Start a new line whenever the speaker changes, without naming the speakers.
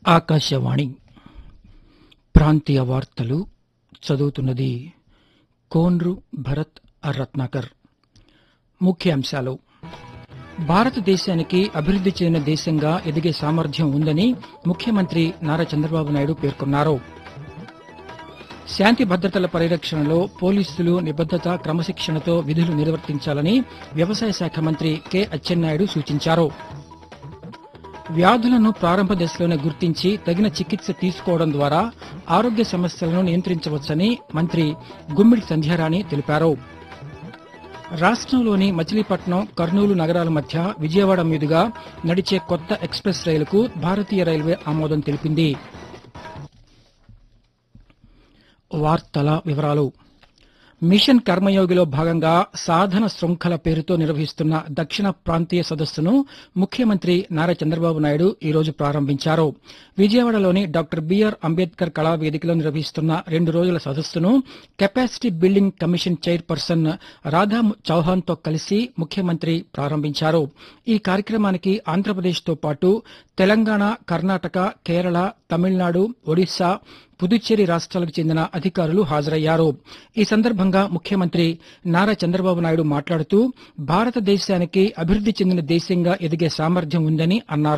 ఆకాశవాణి ప్రాంతీయ వార్తలు చదువుతున్నది కోన్రు భరత్ రత్నాకర్ ముఖ్యాంశాలు భారతదేశానికి అభివృద్ది చెందిన దేశంగా ఎదిగే సామర్థ్యం ఉందని ముఖ్యమంత్రి నారా చంద్రబాబు నాయుడు పేర్కొన్నారు శాంతి భద్రతల పరిరక్షణలో పోలీసులు నిబద్దత క్రమశిక్షణతో విధులు నిర్వర్తించాలని వ్యవసాయ శాఖ మంత్రి కె అచ్చెన్నాయుడు సూచించారు వ్యాధులను ప్రారంభ దశలోనే గుర్తించి తగిన చికిత్స తీసుకోవడం ద్వారా ఆరోగ్య సమస్యలను నియంత్రించవచ్చని మంత్రి గుమ్మిడి సంధ్యారాణి తెలిపారు రాష్ట్రంలోని మచిలీపట్నం కర్నూలు నగరాల మధ్య విజయవాడ మీదుగా నడిచే కొత్త ఎక్స్ప్రెస్ రైలుకు భారతీయ రైల్వే ఆమోదం తెలిపింది వార్తల వివరాలు మిషన్ కర్మయోగిలో భాగంగా సాధన శృంఖల పేరుతో నిర్వహిస్తున్న దక్షిణ ప్రాంతీయ సదస్సును ముఖ్యమంత్రి నారా చంద్రబాబు నాయుడు ఈ రోజు ప్రారంభించారు విజయవాడలోని డాక్టర్ బిఆర్ అంబేద్కర్ కళా వేదికలో నిర్వహిస్తున్న రెండు రోజుల సదస్సును capacity building commission chairperson Radha Chauhan తో కలిసి ముఖ్యమంత్రి ప్రారంభించారు ఈ కార్యక్రమానికి ఆంధ్రప్రదేశ్తో పాటు తెలంగాణ కర్ణాటక కేరళ తమిళనాడు ఒడిశా పుదుచ్చేరి రాష్ట్రాలకు చెందిన అధికారులు హాజరయ్యారు ఈ సందర్భంగా ముఖ్యమంత్రి నారా చంద్రబాబు నాయుడు మాట్లాడుతూ భారతదేశానికి అభివృద్ది చెందిన దేశంగా ఎదిగే సామర్థ్యం ఉందని అన్నారు